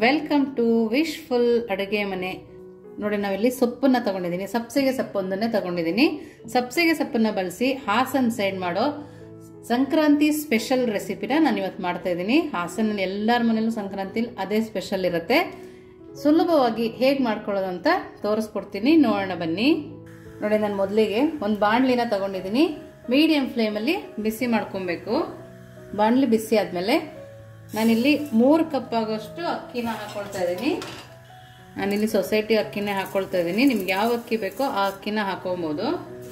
welcome to wishful ಅಡುಗೆ ಮನೆ ನೋಡಿ ನಾವಿಲ್ಲಿ ಸೊಪ್ಪನ್ನ ತಗೊಂಡಿದ್ದೀನಿ ಸಬ್ಸಿಗೆ ಸೊಪ್ಪೊಂದನ್ನೇ ತಗೊಂಡಿದ್ದೀನಿ ಸಬ್ಸಿಗೆ ಸೊಪ್ಪನ್ನ ಬಳಸಿ ಹಾಸನ್ ಸೈಡ್ ಮಾಡೋ ಸಂಕ್ರಾಂತಿ ಸ್ಪೆಷಲ್ ರೆಸಿಪಿನ ನಾನು ಇವತ್ತು ಮಾಡ್ತಾ ಇದ್ದೀನಿ ಹಾಸನಲ್ಲಿ ಎಲ್ಲರ ಮನೇಲೂ ಸಂಕ್ರಾಂತಿಲಿ ಅದೇ ಸ್ಪೆಷಲ್ ಇರುತ್ತೆ ಸುಲಭವಾಗಿ ಹೇಗೆ ಮಾಡ್ಕೊಳ್ಳೋದು ಅಂತ ತೋರಿಸ್ಕೊಡ್ತೀನಿ ನೋಡೋಣ ಬನ್ನಿ ನೋಡಿ ನಾನು ಮೊದಲಿಗೆ ಒಂದು ಬಾಣಲಿನ ತಗೊಂಡಿದ್ದೀನಿ ಮೀಡಿಯಂ ಫ್ಲೇಮಲ್ಲಿ ಬಿಸಿ ಮಾಡ್ಕೊಬೇಕು ಬಾಣಲಿ ಬಿಸಿ ಆದಮೇಲೆ ನಾನಿಲ್ಲಿ ಮೂರು ಕಪ್ ಆಗೋಷ್ಟು ಅಕ್ಕಿನ ಹಾಕೊಳ್ತಾ ಇದ್ದೀನಿ ನಾನಿಲ್ಲಿ ಸೊಸೈಟಿ ಅಕ್ಕಿನೇ ಹಾಕೊಳ್ತಾ ಇದ್ದೀನಿ ನಿಮ್ಗೆ ಯಾವ ಅಕ್ಕಿ ಬೇಕೋ ಆ ಅಕ್ಕಿನ ಹಾಕೊಬೋದು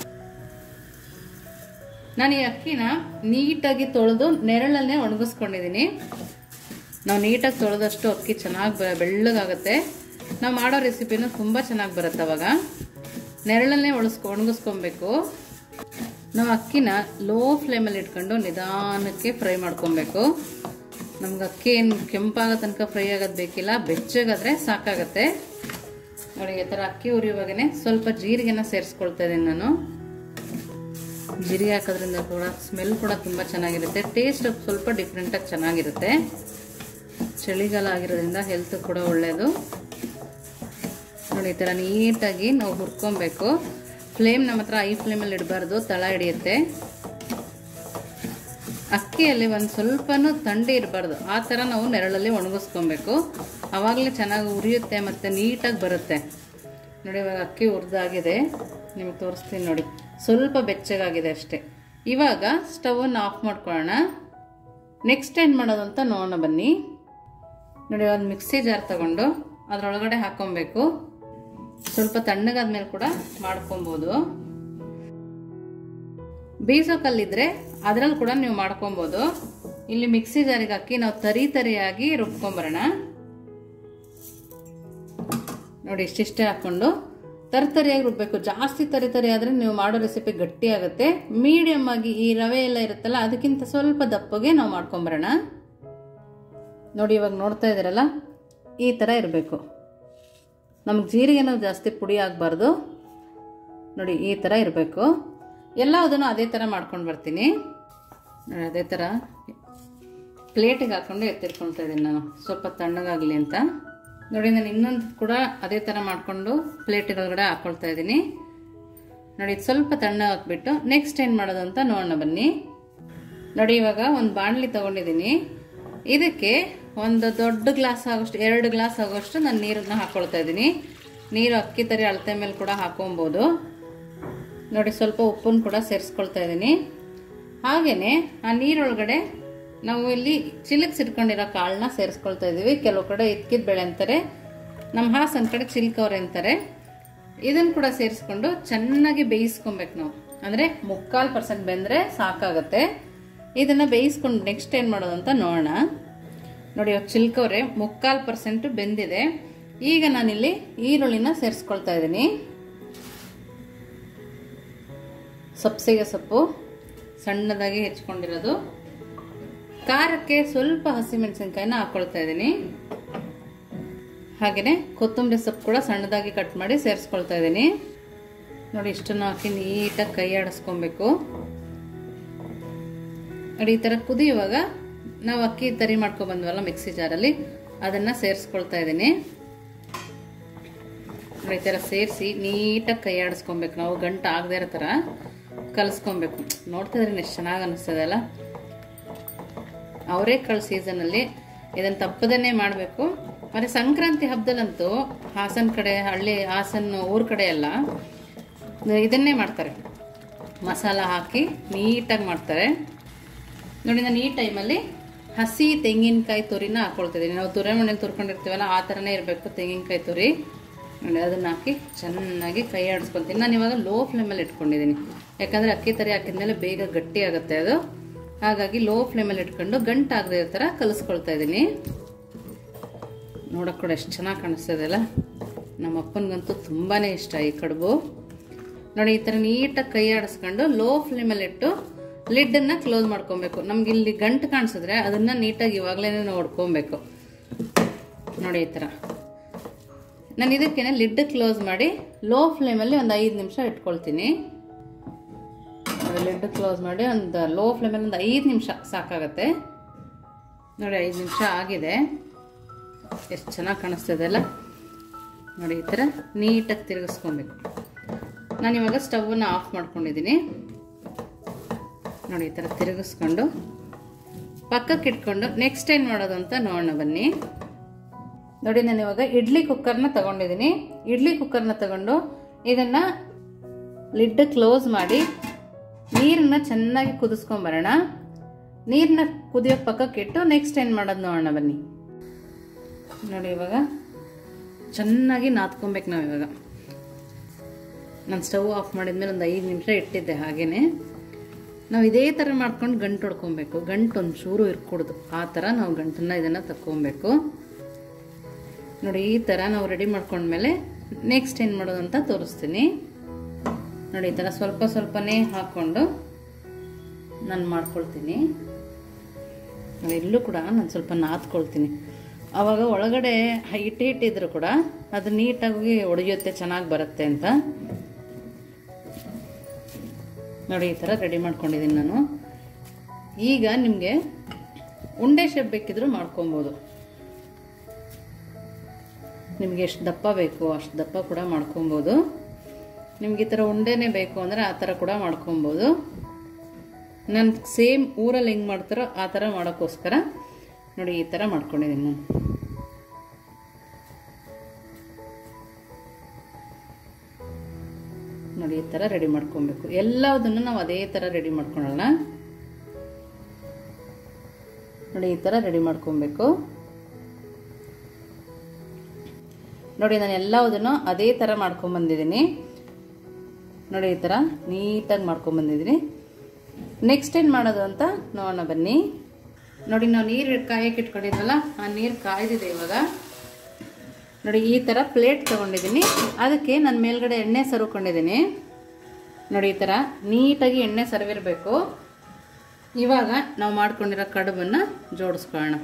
ನಾನು ಈ ಅಕ್ಕಿನ ನೀಟಾಗಿ ತೊಳೆದು ನೆರಳಲ್ಲೇ ಒಣಗಿಸ್ಕೊಂಡಿದ್ದೀನಿ ನಾವು ನೀಟಾಗಿ ತೊಳೆದಷ್ಟು ಅಕ್ಕಿ ಚೆನ್ನಾಗಿ ಬೆಳ್ಳಗಾಗುತ್ತೆ ನಾವು ಮಾಡೋ ರೆಸಿಪಿನೂ ತುಂಬ ಚೆನ್ನಾಗಿ ಬರುತ್ತೆ ಅವಾಗ ನೆರಳಲ್ಲೇ ಒಣಗಿಸ್ಕೊ ಒಣಗಿಸ್ಕೊಬೇಕು ನಾವು ಅಕ್ಕಿನ ಲೋ ಫ್ಲೇಮಲ್ಲಿ ಇಟ್ಕೊಂಡು ನಿಧಾನಕ್ಕೆ ಫ್ರೈ ಮಾಡ್ಕೊಬೇಕು ನಮ್ಗೆ ಅಕ್ಕಿ ಏನು ಕೆಂಪಾಗೋ ತನಕ ಫ್ರೈ ಆಗೋದು ಬೇಕಿಲ್ಲ ಬೆಚ್ಚಗಾದ್ರೆ ಸಾಕಾಗತ್ತೆ ನೋಡಿ ಈ ಥರ ಅಕ್ಕಿ ಉರಿಯುವಾಗನೇ ಸ್ವಲ್ಪ ಜೀರಿಗೆನ ಸೇರಿಸ್ಕೊಳ್ತಾ ಇದ್ದೀನಿ ನಾನು ಜೀರಿಗೆ ಹಾಕೋದ್ರಿಂದ ಕೂಡ ಸ್ಮೆಲ್ ಕೂಡ ತುಂಬ ಚೆನ್ನಾಗಿರುತ್ತೆ ಟೇಸ್ಟ್ ಸ್ವಲ್ಪ ಡಿಫ್ರೆಂಟಾಗಿ ಚೆನ್ನಾಗಿರುತ್ತೆ ಚಳಿಗಾಲ ಆಗಿರೋದ್ರಿಂದ ಹೆಲ್ತ್ ಕೂಡ ಒಳ್ಳೆಯದು ನೋಡಿ ಈ ಥರ ನೀಟಾಗಿ ನಾವು ಹುರ್ಕೊಬೇಕು ಫ್ಲೇಮ್ ನಮ್ಮ ಹತ್ರ ಐ ಫ್ಲೇಮಲ್ಲಿ ಇಡಬಾರ್ದು ತಳ ಹಿಡಿಯುತ್ತೆ ಅಕ್ಕಿಯಲ್ಲಿ ಒಂದು ಸ್ವಲ್ಪನೂ ಥಂಡಿ ಇರಬಾರ್ದು ಆ ಥರ ನಾವು ನೆರಳಲ್ಲಿ ಒಣಗಿಸ್ಕೊಬೇಕು ಆವಾಗಲೇ ಚೆನ್ನಾಗಿ ಉರಿಯುತ್ತೆ ಮತ್ತು ನೀಟಾಗಿ ಬರುತ್ತೆ ನೋಡಿ ಇವಾಗ ಅಕ್ಕಿ ಹುರಿದಾಗಿದೆ ನಿಮಗೆ ತೋರಿಸ್ತೀನಿ ನೋಡಿ ಸ್ವಲ್ಪ ಬೆಚ್ಚಗಾಗಿದೆ ಅಷ್ಟೇ ಇವಾಗ ಸ್ಟವನ್ನು ಆಫ್ ಮಾಡ್ಕೊಳ್ಳೋಣ ನೆಕ್ಸ್ಟ್ ಏನು ಮಾಡೋದು ಅಂತ ನೋಡೋಣ ಬನ್ನಿ ನೋಡಿ ಒಂದು ಮಿಕ್ಸಿ ಜಾರ್ ತಗೊಂಡು ಅದರೊಳಗಡೆ ಹಾಕೊಬೇಕು ಸ್ವಲ್ಪ ತಣ್ಣಗಾದ್ಮೇಲೆ ಕೂಡ ಮಾಡ್ಕೊಬೋದು ಬೀಸೋ ಕಲ್ಲಿದ್ರೆ ಅದ್ರಲ್ಲಿ ಕೂಡ ನೀವು ಮಾಡ್ಕೊಬೋದು ಇಲ್ಲಿ ಮಿಕ್ಸಿ ಜಾರಿಗೆ ಹಾಕಿ ನಾವು ತರಿ ತರಿಯಾಗಿ ರುಬ್ಕೊಂಬರೋಣ ನೋಡಿ ಇಷ್ಟಿಷ್ಟೇ ಹಾಕೊಂಡು ತರಿತರಿಯಾಗಿ ರುಬ್ಬೇಕು ಜಾಸ್ತಿ ತರಿ ತರಿ ಆದರೆ ನೀವು ಮಾಡೋ ರೆಸಿಪಿ ಗಟ್ಟಿ ಆಗುತ್ತೆ ಮೀಡಿಯಮ್ ಆಗಿ ಈ ರವೆ ಎಲ್ಲ ಇರುತ್ತಲ್ಲ ಅದಕ್ಕಿಂತ ಸ್ವಲ್ಪ ದಪ್ಪಗೆ ನಾವು ಮಾಡ್ಕೊಂಬರೋಣ ನೋಡಿ ಇವಾಗ ನೋಡ್ತಾ ಇದ್ದೀರಲ್ಲ ಈ ಥರ ಇರಬೇಕು ನಮ್ಗೆ ಜೀರಿಗೆನೂ ಜಾಸ್ತಿ ಪುಡಿ ಆಗಬಾರ್ದು ನೋಡಿ ಈ ಥರ ಇರಬೇಕು ಎಲ್ಲದನ್ನು ಅದೇ ಥರ ಮಾಡ್ಕೊಂಡು ಬರ್ತೀನಿ ನೋಡಿ ಅದೇ ಥರ ಪ್ಲೇಟಿಗೆ ಹಾಕ್ಕೊಂಡು ಎತ್ತಿಟ್ಕೊಳ್ತಾ ಇದ್ದೀನಿ ನಾನು ಸ್ವಲ್ಪ ತಣ್ಣಗಾಗಲಿ ಅಂತ ನೋಡಿ ನಾನು ಇನ್ನೊಂದು ಕೂಡ ಅದೇ ಥರ ಮಾಡಿಕೊಂಡು ಪ್ಲೇಟಿನೊಳಗಡೆ ಹಾಕ್ಕೊಳ್ತಾ ಇದ್ದೀನಿ ನೋಡಿ ಇದು ಸ್ವಲ್ಪ ತಣ್ಣ ಹಾಕ್ಬಿಟ್ಟು ನೆಕ್ಸ್ಟ್ ಏನು ಮಾಡೋದು ಅಂತ ನೋಡೋಣ ಬನ್ನಿ ನೋಡಿ ಇವಾಗ ಒಂದು ಬಾಣಲಿ ತೊಗೊಂಡಿದ್ದೀನಿ ಇದಕ್ಕೆ ಒಂದು ದೊಡ್ಡ ಗ್ಲಾಸ್ ಆಗೋಷ್ಟು ಎರಡು ಗ್ಲಾಸ್ ಆಗೋಷ್ಟು ನಾನು ನೀರನ್ನ ಹಾಕ್ಕೊಳ್ತಾ ಇದ್ದೀನಿ ನೀರು ಅಕ್ಕಿ ತರಿ ಅಳತೆ ಮೇಲೆ ಕೂಡ ಹಾಕೊಬೋದು ನೋಡಿ ಸ್ವಲ್ಪ ಉಪ್ಪನ್ನು ಕೂಡ ಸೇರಿಸ್ಕೊಳ್ತಾ ಇದ್ದೀನಿ ಹಾಗೆಯೇ ಆ ನೀರೊಳಗಡೆ ನಾವು ಇಲ್ಲಿ ಚಿಲಕ್ಸಿಟ್ಕೊಂಡಿರೋ ಕಾಳನ್ನ ಸೇರಿಸ್ಕೊಳ್ತಾ ಇದ್ದೀವಿ ಕೆಲವು ಕಡೆ ಇದ್ಕಿದ ಬೆಳೆ ಅಂತಾರೆ ನಮ್ಮ ಹಾಸನ ಕಡೆ ಚಿಲ್ಕವ್ರೆ ಅಂತಾರೆ ಇದನ್ನು ಕೂಡ ಸೇರಿಸ್ಕೊಂಡು ಚೆನ್ನಾಗಿ ಬೇಯಿಸ್ಕೊಬೇಕು ನಾವು ಅಂದರೆ ಮುಕ್ಕಾಲು ಪರ್ಸೆಂಟ್ ಬೆಂದರೆ ಸಾಕಾಗುತ್ತೆ ಇದನ್ನು ಬೇಯಿಸ್ಕೊಂಡು ನೆಕ್ಸ್ಟ್ ಏನು ಮಾಡೋದು ಅಂತ ನೋಡೋಣ ನೋಡಿ ಇವಾಗ ಚಿಲ್ಕವ್ರೆ ಮುಕ್ಕಾಲು ಪರ್ಸೆಂಟು ಬೆಂದಿದೆ ಈಗ ನಾನಿಲ್ಲಿ ಈರುಳ್ಳಿನ ಸೇರಿಸ್ಕೊಳ್ತಾ ಇದ್ದೀನಿ ಸಬ್ಸಿಗೆ ಸೊಪ್ಪು ಸಣ್ಣದಾಗಿ ಹೆಚ್ಕೊಂಡಿರೋದು ಖಾರಕ್ಕೆ ಸ್ವಲ್ಪ ಹಸಿಮೆಣಸಿನ್ಕಾಯಿನ ಹಾಕ್ಕೊಳ್ತಾ ಇದ್ದೀನಿ ಹಾಗೆಯೇ ಕೊತ್ತಂಬರಿ ಸೊಪ್ಪು ಕೂಡ ಸಣ್ಣದಾಗಿ ಕಟ್ ಮಾಡಿ ಸೇರಿಸ್ಕೊಳ್ತಾ ಇದ್ದೀನಿ ನೋಡಿ ಇಷ್ಟನ್ನು ಹಾಕಿ ನೀಟಾಗಿ ಕೈ ಆಡಿಸ್ಕೊಬೇಕು ನೋಡಿ ಈ ಥರ ಕುದಿಯುವಾಗ ನಾವು ಅಕ್ಕಿ ತರಿ ಮಾಡ್ಕೊಬಂದ್ವಲ್ಲ ಮಿಕ್ಸಿ ಜಾರಲ್ಲಿ ಅದನ್ನು ಸೇರಿಸ್ಕೊಳ್ತಾ ಇದ್ದೀನಿ ಈ ಥರ ಸೇರಿಸಿ ನೀಟಾಗಿ ಕೈ ಆಡಿಸ್ಕೊಬೇಕು ನಾವು ಗಂಟು ಆಗದೆ ಇರೋ ಥರ ಕಲಿಸ್ಕೊಬೇಕು ನೋಡ್ತಿದ್ರೆ ಎಷ್ಟು ಚೆನ್ನಾಗಿ ಅನ್ನಿಸ್ತದೆ ಅಲ್ಲ ಅವರೇಕಾಳು ಸೀಸನಲ್ಲಿ ಇದನ್ನು ತಪ್ಪದನ್ನೇ ಮಾಡಬೇಕು ಮತ್ತು ಸಂಕ್ರಾಂತಿ ಹಬ್ಬದಲ್ಲಂತೂ ಹಾಸನ ಕಡೆ ಹಳ್ಳಿ ಹಾಸನ ಊರ ಕಡೆ ಎಲ್ಲ ಇದನ್ನೇ ಮಾಡ್ತಾರೆ ಮಸಾಲ ಹಾಕಿ ನೀಟಾಗಿ ಮಾಡ್ತಾರೆ ನೋಡಿ ನಾನು ಈ ಟೈಮಲ್ಲಿ ಹಸಿ ತೆಂಗಿನಕಾಯಿ ತುರಿನ ಹಾಕ್ಕೊಳ್ತಿದ್ದೀನಿ ನಾವು ತುರೆ ಮನೇಲಿ ತುರ್ಕೊಂಡಿರ್ತೀವಲ್ಲ ಆ ಥರನೇ ಇರಬೇಕು ತೆಂಗಿನಕಾಯಿ ತುರಿ ನೋಡಿ ಅದನ್ನು ಹಾಕಿ ಚೆನ್ನಾಗಿ ಕೈ ಆಡಿಸ್ಕೊತೀನಿ ನಾನು ಇವಾಗ ಲೋ ಫ್ಲೇಮಲ್ಲಿ ಇಟ್ಕೊಂಡಿದ್ದೀನಿ ಯಾಕಂದರೆ ಅಕ್ಕಿ ತರಿ ಹಾಕಿದ್ಮೇಲೆ ಬೇಗ ಗಟ್ಟಿ ಆಗುತ್ತೆ ಅದು ಹಾಗಾಗಿ ಲೋ ಫ್ಲೇಮಲ್ಲಿ ಇಟ್ಕೊಂಡು ಗಂಟಾಗದೇ ಇರೋ ಥರ ಕಲಿಸ್ಕೊಳ್ತಾ ಇದ್ದೀನಿ ನೋಡೋಕೆ ಕೂಡ ಎಷ್ಟು ಚೆನ್ನಾಗಿ ಕಾಣಿಸ್ತದೆ ಅಲ್ಲ ನಮ್ಮ ಅಪ್ಪನಿಗಂತೂ ತುಂಬಾ ಇಷ್ಟ ಈ ಕಡುಬು ನೋಡಿ ಈ ಥರ ನೀಟಾಗಿ ಕೈ ಆಡಿಸ್ಕೊಂಡು ಲೋ ಫ್ಲೇಮಲ್ಲಿ ಇಟ್ಟು ಲಿಡ್ಡನ್ನು ಕ್ಲೋಸ್ ಮಾಡ್ಕೊಬೇಕು ನಮ್ಗೆ ಇಲ್ಲಿ ಗಂಟು ಕಾಣಿಸಿದ್ರೆ ಅದನ್ನು ನೀಟಾಗಿ ಇವಾಗಲೇ ನೋಡ್ಕೊಬೇಕು ನೋಡಿ ಈ ಥರ ನಾನು ಇದಕ್ಕೇನೆ ಲಿಡ್ ಕ್ಲೋಸ್ ಮಾಡಿ ಲೋ ಫ್ಲೇಮಲ್ಲಿ ಒಂದು ಐದು ನಿಮಿಷ ಇಟ್ಕೊಳ್ತೀನಿ ಲಿಡ್ ಕ್ಲೋಸ್ ಮಾಡಿ ಒಂದು ಲೋ ಫ್ಲೇಮಲ್ಲಿ ಒಂದು ಐದು ನಿಮಿಷ ಸಾಕಾಗತ್ತೆ ನೋಡಿ ಐದು ನಿಮಿಷ ಆಗಿದೆ ಎಷ್ಟು ಚೆನ್ನಾಗಿ ಕಾಣಿಸ್ತಿದೆ ಅಲ್ಲ ನೋಡಿ ಈ ಥರ ನೀಟಾಗಿ ತಿರುಗಿಸ್ಕೊಬೇಕು ನಾನು ಇವಾಗ ಸ್ಟವನ್ನು ಆಫ್ ಮಾಡ್ಕೊಂಡಿದ್ದೀನಿ ನೋಡಿ ಈ ಥರ ತಿರುಗಿಸ್ಕೊಂಡು ಪಕ್ಕಕ್ಕೆ ಇಟ್ಕೊಂಡು ನೆಕ್ಸ್ಟ್ ಏನು ಮಾಡೋದು ಅಂತ ನೋಡೋಣ ಬನ್ನಿ ನೋಡಿ ನಾನು ಇವಾಗ ಇಡ್ಲಿ ಕುಕ್ಕರ್ನ ತಗೊಂಡಿದ್ದೀನಿ ಇಡ್ಲಿ ಕುಕ್ಕರ್ನ ತಗೊಂಡು ಇದನ್ನು ಲಿಡ್ ಕ್ಲೋಸ್ ಮಾಡಿ ನೀರನ್ನ ಚೆನ್ನಾಗಿ ಕುದಿಸ್ಕೊಂಬರೋಣ ನೀರನ್ನ ಕುದಿಯೋಕೆ ಪಕ್ಕಕ್ಕೆ ಇಟ್ಟು ನೆಕ್ಸ್ಟ್ ಏನು ಮಾಡೋದು ನೋಡೋಣ ಬನ್ನಿ ನೋಡಿ ಇವಾಗ ಚೆನ್ನಾಗಿ ನಾದ್ಕೊಬೇಕು ನಾವು ಇವಾಗ ನಾನು ಸ್ಟವ್ ಆಫ್ ಮಾಡಿದ್ಮೇಲೆ ಒಂದು ಐದು ನಿಮಿಷ ಇಟ್ಟಿದ್ದೆ ಹಾಗೇನೆ ನಾವು ಇದೇ ಥರ ಮಾಡ್ಕೊಂಡು ಗಂಟು ಹೊಡ್ಕೊಬೇಕು ಗಂಟು ಒಂಚೂರು ಇರ್ಕೊಡ್ದು ಆ ಥರ ನಾವು ಗಂಟನ್ನ ಇದನ್ನು ತಕ್ಕೊಬೇಕು ನೋಡಿ ಈ ಥರ ನಾವು ರೆಡಿ ಮಾಡ್ಕೊಂಡ್ಮೇಲೆ ನೆಕ್ಸ್ಟ್ ಏನು ಮಾಡೋದು ಅಂತ ತೋರಿಸ್ತೀನಿ ನೋಡಿ ಈ ಥರ ಸ್ವಲ್ಪ ಸ್ವಲ್ಪನೇ ಹಾಕ್ಕೊಂಡು ನಾನು ಮಾಡ್ಕೊಳ್ತೀನಿ ಎಲ್ಲೂ ಕೂಡ ನಾನು ಸ್ವಲ್ಪ ನಾದ್ಕೊಳ್ತೀನಿ ಆವಾಗ ಒಳಗಡೆ ಹಿಟ್ಟು ಹಿಟ್ಟಿದ್ರು ಕೂಡ ಅದು ನೀಟಾಗಿ ಒಡೆಯುತ್ತೆ ಚೆನ್ನಾಗಿ ಬರುತ್ತೆ ಅಂತ ನೋಡಿ ಈ ಥರ ರೆಡಿ ಮಾಡ್ಕೊಂಡಿದ್ದೀನಿ ನಾನು ಈಗ ನಿಮಗೆ ಉಂಡೆ ಶೇಪ್ ಬೇಕಿದ್ರೂ ಮಾಡ್ಕೊಬೋದು ನಿಮಗೆ ಎಷ್ಟು ದಪ್ಪ ಬೇಕು ಅಷ್ಟು ದಪ್ಪ ಕೂಡ ಮಾಡ್ಕೊಬೋದು ನಿಮ್ಗೆ ಈ ಥರ ಉಂಡೆನೇ ಬೇಕು ಅಂದರೆ ಆ ಥರ ಕೂಡ ಮಾಡ್ಕೊಬೋದು ನಾನು ಸೇಮ್ ಊರಲ್ಲಿ ಹೆಂಗೆ ಮಾಡ್ತಾರೋ ಆ ಥರ ಮಾಡೋಕ್ಕೋಸ್ಕರ ನೋಡಿ ಈ ಥರ ಮಾಡ್ಕೊಂಡಿದ್ದೀನಿ ನಾನು ನೋಡಿ ಈ ಥರ ರೆಡಿ ಮಾಡ್ಕೊಬೇಕು ಎಲ್ಲದನ್ನು ನಾವು ಅದೇ ಥರ ರೆಡಿ ಮಾಡ್ಕೊಳ್ಳೋಣ ನೋಡಿ ಈ ಥರ ರೆಡಿ ಮಾಡ್ಕೊಬೇಕು ನೋಡಿ ನಾನು ಎಲ್ಲದನ್ನು ಅದೇ ಥರ ಮಾಡ್ಕೊಂಬಂದಿದ್ದೀನಿ ನೋಡಿ ಈ ಥರ ನೀಟಾಗಿ ಮಾಡ್ಕೊಂಬಂದಿದ್ದೀನಿ ನೆಕ್ಸ್ಟ್ ಏನು ಮಾಡೋದು ಅಂತ ನೋಡೋಣ ಬನ್ನಿ ನೋಡಿ ನಾವು ನೀರು ಕಾಯಕ್ಕೆ ಇಟ್ಕೊಂಡಿದ್ವಲ್ಲ ಆ ನೀರು ಕಾಯ್ದಿದೆ ಇವಾಗ ನೋಡಿ ಈ ಥರ ಪ್ಲೇಟ್ ತೊಗೊಂಡಿದ್ದೀನಿ ಅದಕ್ಕೆ ನಾನು ಮೇಲ್ಗಡೆ ಎಣ್ಣೆ ಸರ್ಕೊಂಡಿದ್ದೀನಿ ನೋಡಿ ಈ ಥರ ನೀಟಾಗಿ ಎಣ್ಣೆ ಸರ್ವಿರಬೇಕು ಇವಾಗ ನಾವು ಮಾಡ್ಕೊಂಡಿರೋ ಕಡುಬನ್ನು ಜೋಡಿಸ್ಕೊಳ್ಳೋಣ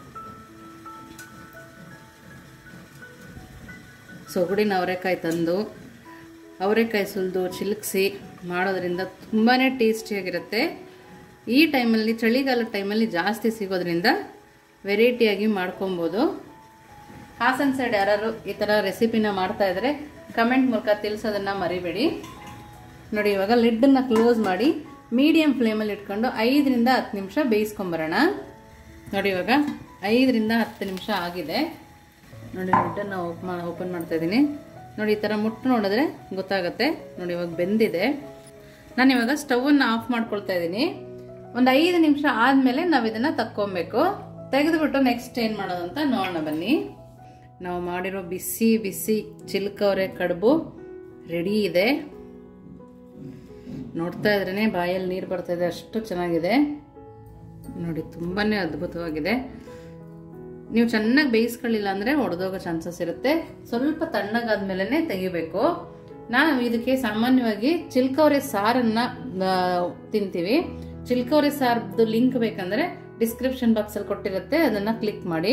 ಸೊಗಡಿನ ಅವರೆಕಾಯಿ ತಂದು ಅವರೆಕಾಯಿ ಸುಲಿದು ಚಿಲುಕಿಸಿ ಮಾಡೋದ್ರಿಂದ ತುಂಬಾ ಟೇಸ್ಟಿಯಾಗಿರುತ್ತೆ ಈ ಟೈಮಲ್ಲಿ ಚಳಿಗಾಲದ ಟೈಮಲ್ಲಿ ಜಾಸ್ತಿ ಸಿಗೋದ್ರಿಂದ ವೆರೈಟಿಯಾಗಿ ಮಾಡ್ಕೊಬೋದು ಹಾಸನ್ ಸೈಡ್ ಯಾರು ಈ ಥರ ರೆಸಿಪಿನ ಮಾಡ್ತಾ ಇದ್ರೆ ಕಮೆಂಟ್ ಮೂಲಕ ತಿಳಿಸೋದನ್ನು ಮರಿಬೇಡಿ ನೋಡಿ ಇವಾಗ ಲಿಡ್ಡನ್ನು ಕ್ಲೋಸ್ ಮಾಡಿ ಮೀಡಿಯಮ್ ಫ್ಲೇಮಲ್ಲಿ ಇಟ್ಕೊಂಡು ಐದರಿಂದ ಹತ್ತು ನಿಮಿಷ ಬೇಯಿಸ್ಕೊಂಬರೋಣ ನೋಡಿ ಇವಾಗ ಐದರಿಂದ ಹತ್ತು ನಿಮಿಷ ಆಗಿದೆ ನೋಡಿ ಲಿಡ್ಡನ್ನು ಓಪನ್ ಓಪನ್ ಮಾಡ್ತಾ ಇದ್ದೀನಿ ನೋಡಿ ಈ ಥರ ಮುಟ್ಟು ನೋಡಿದ್ರೆ ಗೊತ್ತಾಗುತ್ತೆ ನೋಡಿ ಇವಾಗ ಬೆಂದಿದೆ ನಾನು ಇವಾಗ ಸ್ಟವನ್ನು ಆಫ್ ಮಾಡ್ಕೊಳ್ತಾ ಇದ್ದೀನಿ ಒಂದು ಐದು ನಿಮಿಷ ಆದಮೇಲೆ ನಾವು ಇದನ್ನು ತಕ್ಕೊಬೇಕು ತೆಗೆದುಬಿಟ್ಟು ನೆಕ್ಸ್ಟ್ ಏನು ಮಾಡೋದು ಅಂತ ನೋಡೋಣ ಬನ್ನಿ ನಾವು ಮಾಡಿರೋ ಬಿಸಿ ಬಿಸಿ ಚಿಲ್ಕವರೆ ಕಡುಬು ರೆಡಿ ಇದೆ ನೋಡ್ತಾ ಇದ್ರೇ ಬಾಯಲ್ಲಿ ನೀರು ಬರ್ತಾ ಇದೆ ಅಷ್ಟು ಚೆನ್ನಾಗಿದೆ ನೋಡಿ ತುಂಬಾ ಅದ್ಭುತವಾಗಿದೆ ನೀವು ಚೆನ್ನಾಗಿ ಬೇಯಿಸ್ಕೊಳ್ಳಿಲ್ಲ ಅಂದರೆ ಒಡೆದೋಗೋ ಚಾನ್ಸಸ್ ಇರುತ್ತೆ ಸ್ವಲ್ಪ ತಣ್ಣಗಾದ್ಮೇಲೆ ತೆಗಿಬೇಕು ನಾವು ಇದಕ್ಕೆ ಸಾಮಾನ್ಯವಾಗಿ ಚಿಲ್ಕವರೆ ಸಾರನ್ನ ಆ, ತಿಂತೀವಿ ಚಿಲ್ಕವರೆ ಸಾರ್ದು ಲಿಂಕ್ ಬೇಕಂದ್ರೆ ಡಿಸ್ಕ್ರಿಪ್ಷನ್ ಬಾಕ್ಸಲ್ಲಿ ಕೊಟ್ಟಿರುತ್ತೆ ಅದನ್ನ ಕ್ಲಿಕ್ ಮಾಡಿ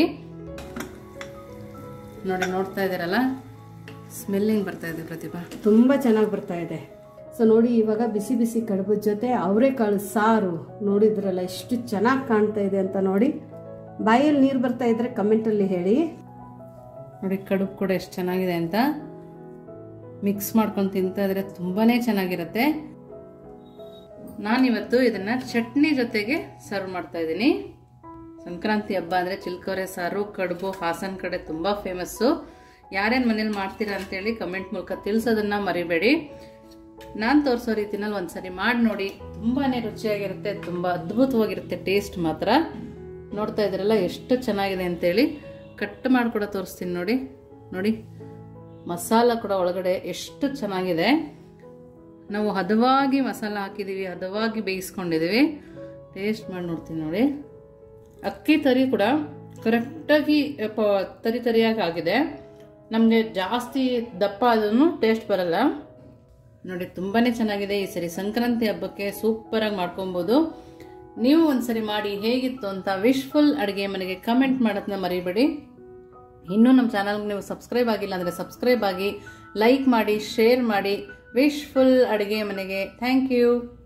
ನೋಡಿ ನೋಡ್ತಾ ಇದ್ದೀರಲ್ಲ ಸ್ಮೆಲ್ಲಿಂಗ್ ಬರ್ತಾ ಇದೆ ಪ್ರತಿಭಾ ತುಂಬ ಚೆನ್ನಾಗಿ ಬರ್ತಾ ಇದೆ ಸೊ ನೋಡಿ ಇವಾಗ ಬಿಸಿ ಬಿಸಿ ಕಡುಬದ ಜೊತೆ ಅವರೆಕಾಳು ಸಾರು ನೋಡಿದ್ರಲ್ಲ ಎಷ್ಟು ಚೆನ್ನಾಗಿ ಕಾಣ್ತಾ ಇದೆ ಅಂತ ನೋಡಿ ಬಾಯಲ್ಲಿ ನೀರು ಬರ್ತಾ ಇದ್ರೆ ಕಮೆಂಟಲ್ಲಿ ಹೇಳಿ ನೋಡಿ ಕಡುಬು ಕೂಡ ಎಷ್ಟು ಚೆನ್ನಾಗಿದೆ ಅಂತ ಮಿಕ್ಸ್ ಮಾಡ್ಕೊಂಡು ತಿಂತಾ ಇದ್ರೆ ತುಂಬಾ ಚೆನ್ನಾಗಿರುತ್ತೆ ನಾನಿವತ್ತು ಇದನ್ನ ಚಟ್ನಿ ಜೊತೆಗೆ ಸರ್ವ್ ಮಾಡ್ತಾ ಇದ್ದೀನಿ ಸಂಕ್ರಾಂತಿ ಹಬ್ಬ ಅಂದರೆ ಚಿಲ್ಕವರೆ ಸಾರು ಕಡುಬು ಹಾಸನ್ ಕಡೆ ತುಂಬ ಫೇಮಸ್ಸು ಯಾರೇನು ಮನೇಲಿ ಮಾಡ್ತೀರಾ ಅಂತೇಳಿ ಕಮೆಂಟ್ ಮೂಲಕ ತಿಳಿಸೋದನ್ನ ಮರಿಬೇಡಿ ನಾನು ತೋರಿಸೋ ರೀತಿನಲ್ಲಿ ಒಂದ್ಸರಿ ಮಾಡಿ ನೋಡಿ ತುಂಬಾ ರುಚಿಯಾಗಿರುತ್ತೆ ತುಂಬ ಅದ್ಭುತವಾಗಿರುತ್ತೆ ಟೇಸ್ಟ್ ಮಾತ್ರ ನೋಡ್ತಾ ಇದ್ದೀರಲ್ಲ ಎಷ್ಟು ಚೆನ್ನಾಗಿದೆ ಅಂತೇಳಿ ಕಟ್ ಮಾಡಿ ಕೂಡ ತೋರಿಸ್ತೀನಿ ನೋಡಿ ನೋಡಿ ಮಸಾಲ ಕೂಡ ಒಳಗಡೆ ಎಷ್ಟು ಚೆನ್ನಾಗಿದೆ ನಾವು ಹದವಾಗಿ ಮಸಾಲ ಹಾಕಿದ್ದೀವಿ ಹದವಾಗಿ ಬೇಯಿಸ್ಕೊಂಡಿದ್ದೀವಿ ಟೇಸ್ಟ್ ಮಾಡಿ ನೋಡ್ತೀನಿ ನೋಡಿ ಅಕ್ಕಿ ತರಿ ಕೂಡ ಕರೆಕ್ಟಾಗಿ ಪ- ತರಿ ತರಿಯಾಗಿ ಆಗಿದೆ ನಮಗೆ ಜಾಸ್ತಿ ದಪ್ಪ ಆದ್ರೂ ಟೇಸ್ಟ್ ಬರಲ್ಲ ನೋಡಿ ತುಂಬಾ ಚೆನ್ನಾಗಿದೆ ಈ ಸರಿ ಸಂಕ್ರಾಂತಿ ಹಬ್ಬಕ್ಕೆ ಸೂಪರಾಗಿ ಮಾಡ್ಕೊಬೋದು ನೀವು ಒಂದ್ಸರಿ ಮಾಡಿ ಹೇಗಿತ್ತು ಅಂತ ವಿಶ್ಫುಲ್ ಅಡುಗೆ ಮನೆಗೆ ಕಮೆಂಟ್ ಮಾಡೋದನ್ನ ಮರಿಬೇಡಿ ಇನ್ನೂ ನಮ್ಮ ಚಾನಲ್ಗೆ ನೀವು ಸಬ್ಸ್ಕ್ರೈಬ್ ಆಗಿಲ್ಲ ಅಂದರೆ ಸಬ್ಸ್ಕ್ರೈಬ್ ಆಗಿ ಲೈಕ್ ಮಾಡಿ ಶೇರ್ ಮಾಡಿ ವಿಶ್ಫುಲ್ ಅಡುಗೆ ಮನೆಗೆ ಥ್ಯಾಂಕ್ ಯು